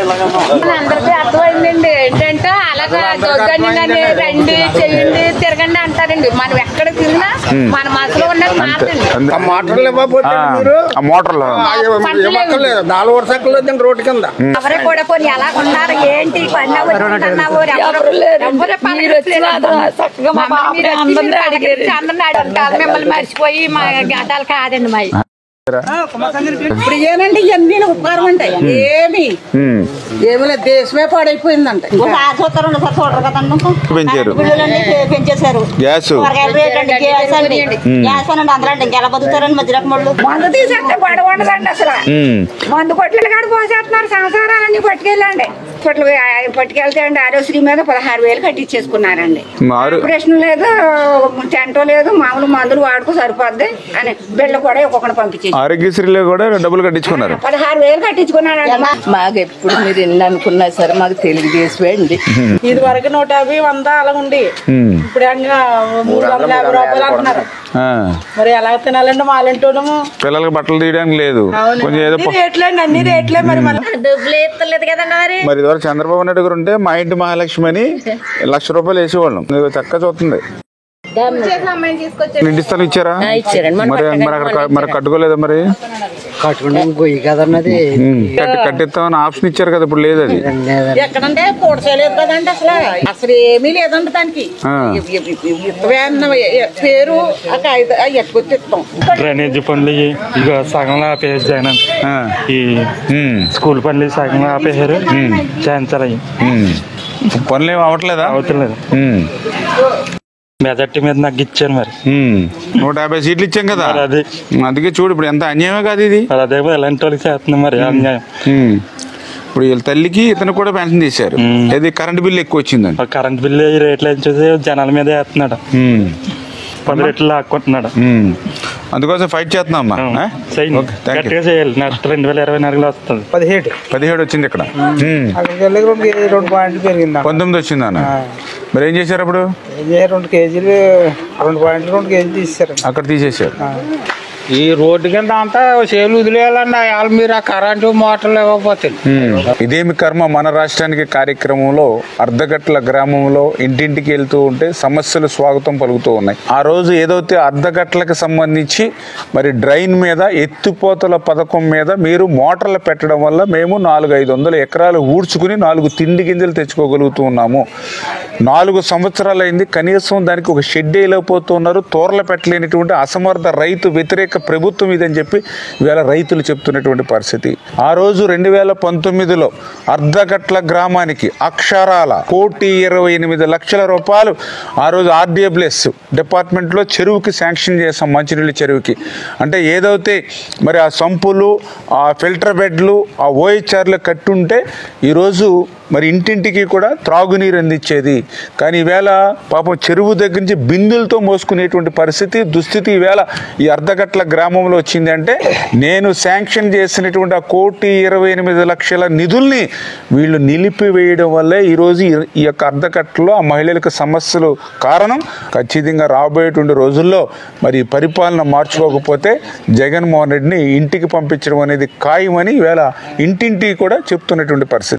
అందరికీ అర్థమైందండి ఏంటంటే అలాగా దొగ్గండి కానీ రండి చెయ్యండి తిరగండి అంటారండి మనం ఎక్కడ తిరిగినా మన మనసులో ఉన్నది మారుతుంది అంతే. ఆ మోటార్లు ఇవ్వకపోతే ఆ, మీరు ఆ మోటార్లో ఆ, ఇవ్వ- ఇవ్వక్కర్లేదు నాలుగు వరుసలు వద్దండి రోడ్డు కింద ఎవరు కూడా పోనీ ఎలా ఉన్నారు ఏంటి పని అన్నావు ఎవరు లేరు. మీరు వచ్చి మాత్రం చక్కగా మా బాబుని అందరినీ అడిగారు. అందరిని అడుగుతారు మిమ్మల్ని మర్చిపోయి మా గడ్డాలు కాదండి మా ఇప్పుడు ఏనండి ఇవన్నీ ఉపకారం అంటే ఏమి ఉమ్. ఏమి లేదు దేశమే పాడైపోయిందంట చూస్తారు చూడరు కదండి పెంచారు. బిల్లులన్నీ పె- పెంచేశారు గ్యాస్ కూరగాయల రేట్ అండి గ్యాస్ అండి గ్యాస్ అనండి అందరూ అంటే ఇంకెలా బతుకుతారండి మధ్య రకములు మందు తీసేస్తే గొడవ ఉండదండి అసలు ఉమ్. మందు కొట్లు కాడ పోసేస్తున్నారు సంసారాలన్నీ పట్టుకెళ్ళండి కొట్లు పట్టుకెళ్తే అండి ఆరోశ్రీ మీద పదహారు వేలు కట్టించేసుకున్నారండి మారు ఆపరేషన్ లేదు టెంటో లేదు మామూలు మందులు వాడుకో సరిపోద్ది అని బిళ్ళ కూడా ఒక్కొక్కటి పంపించేసి ఆరోగ్యశ్రీలో కూడా డబ్బులు కట్టించుకున్నారు పదహారు వేలు కట్టించుకున్నారండి మాకు ఎప్పుడు మీరు ఎన్ని అనుకున్నా సరే మాకు తెలుగుదేశం అండి ఇది వరకు నూట యాభై వంద అలా ఉండి ఉమ్. ఇప్పుడు ఇంకా మూడు వందల యాభై రూపాయలు అంటున్నారు ఆ. మరి ఎలా తినాలండి మాలంటోనము పిల్లలకి బట్టలు తీయడానికి లేదు కొంచెం ఏదో అన్ని ప- రేట్లే అండి అన్ని రేట్లే మరి మనం డబ్బులు ఎత్తలేదు కదండి మరి మరి ఇదివరకు చంద్రబాబు నాయుడు గారు ఉంటే మా ఇంటి మహాలక్ష్మి అని లక్ష రూపాయలు వేసేవాళ్ళం ఇది చక్కగా చూస్తుంది ఇంటి స్థలం ఇచ్చారా ఇచ్చారండి. మన మరి మరి అక్కడ మరి కట్టుకోలేదా మరి కట్టుకుని పోయి కదన్నది ఉమ్. కట్టి కట్టిస్తామని ఆప్షన్ ఇచ్చారు కదా ఇప్పుడు లేదు అది ఎక్కడంటే పూడ్చలేదు కదండి అసలు అసలు ఏమీ లేదండి దానికి ఆ. ఇత్తవే అన్న పేరు ఆ కాగితం ఆ ఎట్టుకొచ్చి ఇస్తాం డ్రైనేజ్ పనులు ఇవి ఇక సగంలో ఆపేసి జగన్ ఆ. ఈ ఉమ్. స్కూల్ పనులు సగంలో ఆపేశారు చేయించాలి అవి ఉమ్. పనులు ఏమి అవ్వట్లేదా అవుతలేదు ఉమ్. మెజార్టీ మీద నాకు ఇచ్చారు మరి ఉమ్. నూట యాభై సీట్లు ఇచ్చాం కదా మరి అది అందుకే చూడు ఇప్పుడు ఎంత అన్యాయమే కాదు ఇది మరి అదే ఎలాంటి వాళ్ళకి చేస్తుంది మరి అన్యాయం ఉమ్. ఇప్పుడు వీళ్ళ తల్లికి ఇతను కూడా పెన్షన్ తీశారు ఉమ్. అది కరెంట్ బిల్ ఎక్కువ వచ్చిందని ఆ కరెంట్ బిల్లు ఈ రేట్లు ఏం చూసి జనాల మీద వేస్తున్నాడు ఉమ్. పది రేట్లు లాక్కుంటున్నాడు ఉమ్. అందుకోసం ఫైట్ చేస్తున్నాం అమ్మా ఆ? చేయండి ఓకే, థాంక్ యూ. గట్టిగా చేయాలి నెక్స్ట్ రెండు వేల ఇరవై నాలుగులో వస్తుంది పదిహేడు పదిహేడు వచ్చింది ఇక్కడ ఉమ్. అక్కడికి వెళ్ళి రెండు కేజీ- రెండు పాయింట్లు పెరిగింది పంతొమ్మిది వచ్చింది అన్న మరి ఏం చేశారు అప్పుడు రెండు కేజీలు రెండు పాయింట్లు రెండు కేజీలు తీసారు అక్కడ తీసేశారు ఈ రోడ్డు కింద అంతా చేలు వదిలేయాలండి వాళ్ళు మీరు ఆ కరెంటు మోటార్లు ఇవ్వకపోతే ఉమ్. ఇదేమి కర్మ మన రాష్ట్రానికి కార్యక్రమంలో అర్ధగట్ల గ్రామంలో ఇంటింటికి వెళ్తూ ఉంటే సమస్యలు స్వాగతం పలుకుతూ ఉన్నాయి ఆ రోజు ఏదైతే అర్ధగట్లకు సంబంధించి మరి డ్రైన్ మీద ఎత్తిపోతల పథకం మీద మీరు మోటార్లు పెట్టడం వల్ల మేము నాలుగు ఐదు వందల ఎకరాలు ఊడ్చుకుని నాలుగు తిండి గింజలు తెచ్చుకోగలుగుతూ ఉన్నాము నాలుగు సంవత్సరాలు అయింది కనీసం దానికి ఒక షెడ్ వేయలేకపోతున్నారు తోరలు పెట్టలేనటువంటి అసమర్థ రైతు వ్యతిరేక ప్రభుత్వం ఇదని చెప్పి ఇవాళ రైతులు చెప్తున్నటువంటి పరిస్థితి ఆ రోజు రెండు వేల పంతొమ్మిదిలో అర్ధగట్ల గ్రామానికి అక్షరాల కోటి ఇరవై ఎనిమిది లక్షల రూపాయలు ఆ రోజు ఆర్డీఎబ్లెస్ డిపార్ట్మెంట్లో చెరువుకి శాంక్షన్ చేసాం మంచినీళ్ళ చెరువుకి అంటే ఏదైతే మరి ఆ సంపులు ఆ ఫిల్టర్ బెడ్లు ఆ ఓహెచ్ఆర్లు కట్టుంటే ఈరోజు మరి ఇంటింటికి కూడా త్రాగునీరు అందించేది కానీ ఈవేళ పాపం చెరువు దగ్గర నుంచి బిందులతో మోసుకునేటువంటి పరిస్థితి దుస్థితి ఈవేళ ఈ అర్ధగట్ల గ్రామంలో వచ్చింది అంటే నేను శాంక్షన్ చేసినటువంటి ఆ కోటి ఇరవై ఎనిమిది లక్షల నిధుల్ని వీళ్ళు నిలిపివేయడం వల్లే ఈరోజు ఈ- ఈ యొక్క అర్ధగట్లో ఆ మహిళలకు సమస్యలు కారణం ఖచ్చితంగా రాబోయేటువంటి రోజుల్లో మరి ఈ పరిపాలన మార్చుకోకపోతే జగన్మోహన్ రెడ్డిని ఇంటికి పంపించడం అనేది ఖాయమని ఈవేళ ఇంటింటికి కూడా చెప్తున్నటువంటి పరిస్థితి